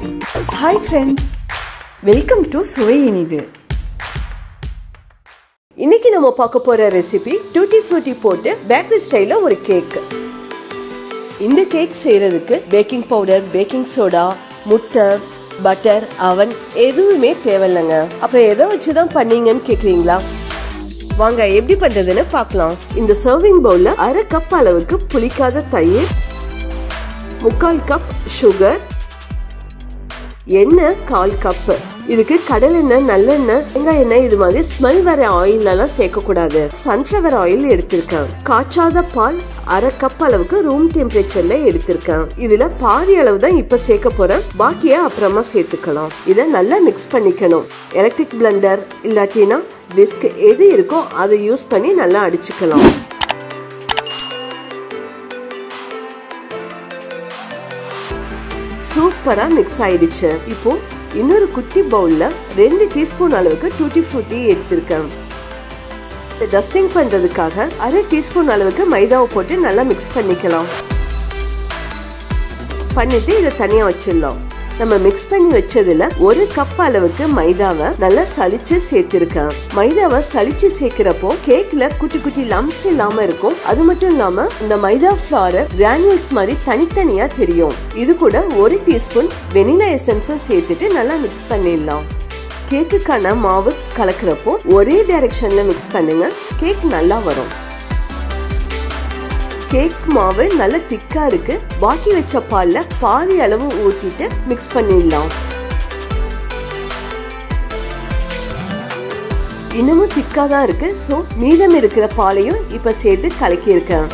hi friends welcome to சுவை இனிது இன்னைக்கு நம்ம பார்க்க போற ரெசிபி டூட்டி ஃப்ரூட்டி போட்டு பேக்கரி ஸ்டைல ஒரு கேக் இந்த கேக் செய்யறதுக்கு பேக்கிங் பவுடர் பேக்கிங் சோடா முட்டை பட்டர் அவன் எதுவுமே தேவையில்லைங்க அப்புறம் எதை வச்சுதான் பண்ணீங்கன்னு கேக்குறீங்களா வாங்க எப்படி பண்றதுன்னு பார்க்கலாம் இந்த சர்விங் பவுல்ல அரை கப் அளவுக்கு புளிக்காத தயிர் முக்கால் கப் சுகர் எண்ணெய் கால் கப் இதுக்கு கடல் எண்ணெய் நல்லெண்ணெய் தேங்காய் எண்ணெய் இது மாதிரி ஸ்மெல் வர ஆயில் எல்லாம் சேர்க்க கூடாது சன்ஃபிளவர் ஆயில் எடுத்திருக்கேன் காய்ச்சாத பால் அரை கப் அளவுக்கு ரூம் டெம்பரேச்சர்ல எடுத்திருக்கேன் இதுல பாதி அளவு தான் இப்ப சேர்க்க போறேன் பாக்கிய அப்புறமா சேர்த்துக்கலாம் இதை நல்லா மிக்ஸ் பண்ணிக்கணும் எலக்ட்ரிக் பிளண்டர் இல்லாட்டினா விஸ்க் எது இருக்கோ அதை யூஸ் பண்ணி நல்லா அடிச்சுக்கலாம் சூப்பரா மிக்ஸ் ஆயிடுச்சு இப்போ இன்னொரு குட்டி பவுல்ல ரெண்டு டீஸ்பூன் அளவுக்கு டூட்டி ஃப்ரூட்டி எடுத்திருக்கேன் டஸ்டிங் பண்றதுக்காக அரை டீஸ்பூன் அளவுக்கு மைதாவை போட்டு நல்லா மிக்ஸ் பண்ணிக்கலாம் பண்ணிட்டு இதை தனியா வச்சிடலாம் நம்ம மிக்ஸ் பண்ணி வச்சதுல ஒரு கப் அளவுக்கு மைதாவை நல்லா சலிச்சு சேர்த்திருக்கேன் மைதாவை சலிச்சு சேர்க்கிறப்போ கேக்ல குட்டி குட்டி லம்ஸ் இல்லாம இருக்கும் அது மட்டும் இல்லாம இந்த மைதா ஃபிளார கிரானியூல்ஸ் மாதிரி தனித்தனியா தெரியும் இது கூட ஒரு டீஸ்பூன் வெனிலா எசன்ஸும் சேர்த்துட்டு நல்லா மிக்ஸ் பண்ணிடலாம் கேக்குக்கான மாவு கலக்கிறப்போ ஒரே டைரக்ஷன்ல மிக்ஸ் பண்ணுங்க கேக் நல்லா வரும் கேக் மாவு நல்ல திக்கா இருக்கு பாக்கி வச்ச பால்ல பாதி அளவு ஊத்திட்டு மிக்ஸ் பண்ணிடலாம் இன்னமும் திக்கா தான் இருக்கு சோ மீதம் இருக்கிற பாலையும் இப்ப சேர்த்து கலக்கி இருக்கேன்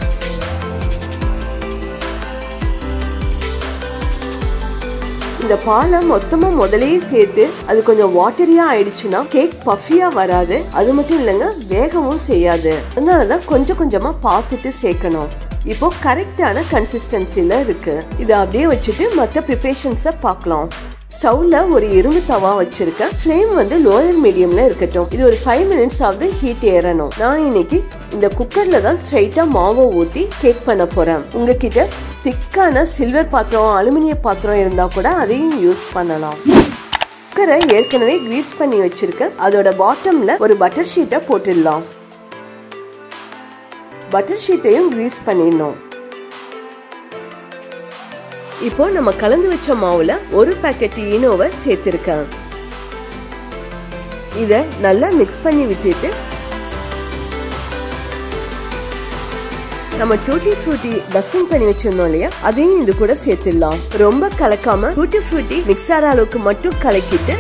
இந்த பாலை மொத்தமா முதலையே சேர்த்து அது கொஞ்சம் வாட்டரியா ஆயிடுச்சுன்னா கேக் பஃபியா வராது அது மட்டும் இல்லைங்க வேகவும் செய்யாது அதனாலதான் கொஞ்சம் கொஞ்சமா பார்த்துட்டு சேர்க்கணும் இப்போ கரெக்டான கன்சிஸ்டன்சில இருக்கு இதை அப்படியே வச்சுட்டு மற்ற ப்ரிப்பரேஷன்ஸை பார்க்கலாம் ஸ்டவ்ல ஒரு இரும்பு தவா வச்சிருக்கேன் ஃப்ளேம் வந்து லோயர் மீடியம்ல இருக்கட்டும் இது ஒரு ஃபைவ் மினிட்ஸ் ஆகுது ஹீட் ஏறணும் நான் இன்னைக்கு இந்த குக்கர்ல தான் ஸ்ட்ரைட்டா மாவை ஊத்தி கேக் பண்ண போறேன் உங்ககிட்ட திக்கான சில்வர் பாத்திரம் அலுமினிய பாத்திரம் இருந்தா கூட அதையும் யூஸ் பண்ணலாம் குக்கரை ஏற்கனவே கிரீஸ் பண்ணி வச்சிருக்கேன் அதோட பாட்டம்ல ஒரு பட்டர் ஷீட்டை போட்டுடலாம் பட்டர் ஷீட்டையும் கிரீஸ் பண்ணிடணும் இப்போ நம்ம கலந்து வச்ச மாவுல ஒரு பாக்கெட் ஈனோவை சேர்த்திருக்கேன் இத நல்லா மிக்ஸ் பண்ணி விட்டுட்டு நம்ம டூட்டி ஃப்ரூட்டி டஸ்டிங் பண்ணி வச்சிருந்தோம் இல்லையா அதையும் இது கூட சேர்த்துடலாம் ரொம்ப கலக்காம டூட்டி ஃப்ரூட்டி மிக்ஸ் ஆகிற அளவுக்கு மட்டும் கலக்கிட்டு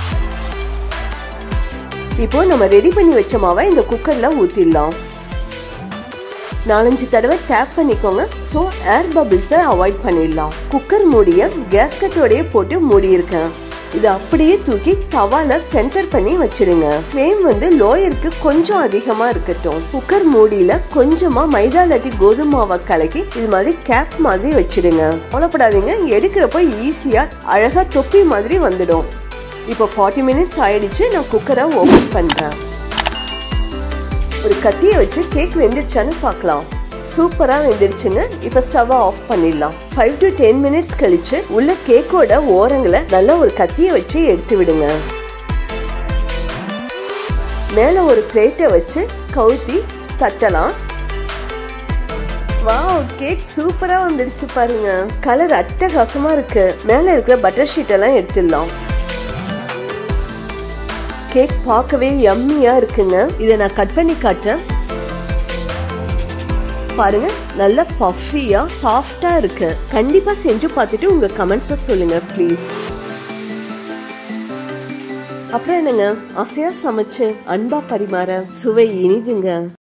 இப்போ நம்ம ரெடி பண்ணி வச்ச மாவை இந்த குக்கர்ல ஊத்திடலாம் நாலஞ்சு தடவை டேப் பண்ணிக்கோங்க ஸோ ஏர் பபிள்ஸை அவாய்ட் பண்ணிடலாம் குக்கர் மூடிய கேஸ்கட்டோடய போட்டு மூடி இருக்கேன் இது அப்படியே தூக்கி தவால சென்டர் பண்ணி வச்சிடுங்க ஃப்ளேம் வந்து லோயருக்கு கொஞ்சம் அதிகமா இருக்கட்டும் குக்கர் மூடியில கொஞ்சமா மைதா இல்லாட்டி கோதுமை மாவை கலக்கி இது மாதிரி கேப் மாதிரி வச்சிடுங்க கவலைப்படாதீங்க எடுக்கிறப்போ ஈஸியா அழகா தொப்பி மாதிரி வந்துடும் இப்போ ஃபார்ட்டி மினிட்ஸ் ஆயிடுச்சு நான் குக்கரை ஓபன் பண்றேன் ஒரு கத்தியை வச்சு கேக் வெந்துருச்சான்னு பார்க்கலாம் சூப்பரா வெந்துருச்சுங்க இப்ப ஸ்டவ் ஆஃப் பண்ணிடலாம் ஃபைவ் டு டென் மினிட்ஸ் கழிச்சு உள்ள கேக்கோட ஓரங்களை நல்லா ஒரு கத்தியை வச்சு எடுத்து விடுங்க மேல ஒரு பிளேட்டை வச்சு கவுத்தி தட்டலாம் வாவ் கேக் சூப்பரா வந்துடுச்சு பாருங்க கலர் அட்டகாசமா இருக்கு மேல இருக்கிற பட்டர் ஷீட் எல்லாம் எடுத்துடலாம் கேக் பார்க்கவே யம்மியா இருக்குங்க இதை நான் கட் பண்ணி காட்டுறேன் பாருங்க நல்ல பஃபியா சாஃப்டா இருக்கு கண்டிப்பா செஞ்சு பார்த்துட்டு உங்க கமெண்ட்ஸ சொல்லுங்க ப்ளீஸ் அப்புறம் என்னங்க ஆசையா சமைச்சு அன்பா பரிமாற சுவை இனிதுங்க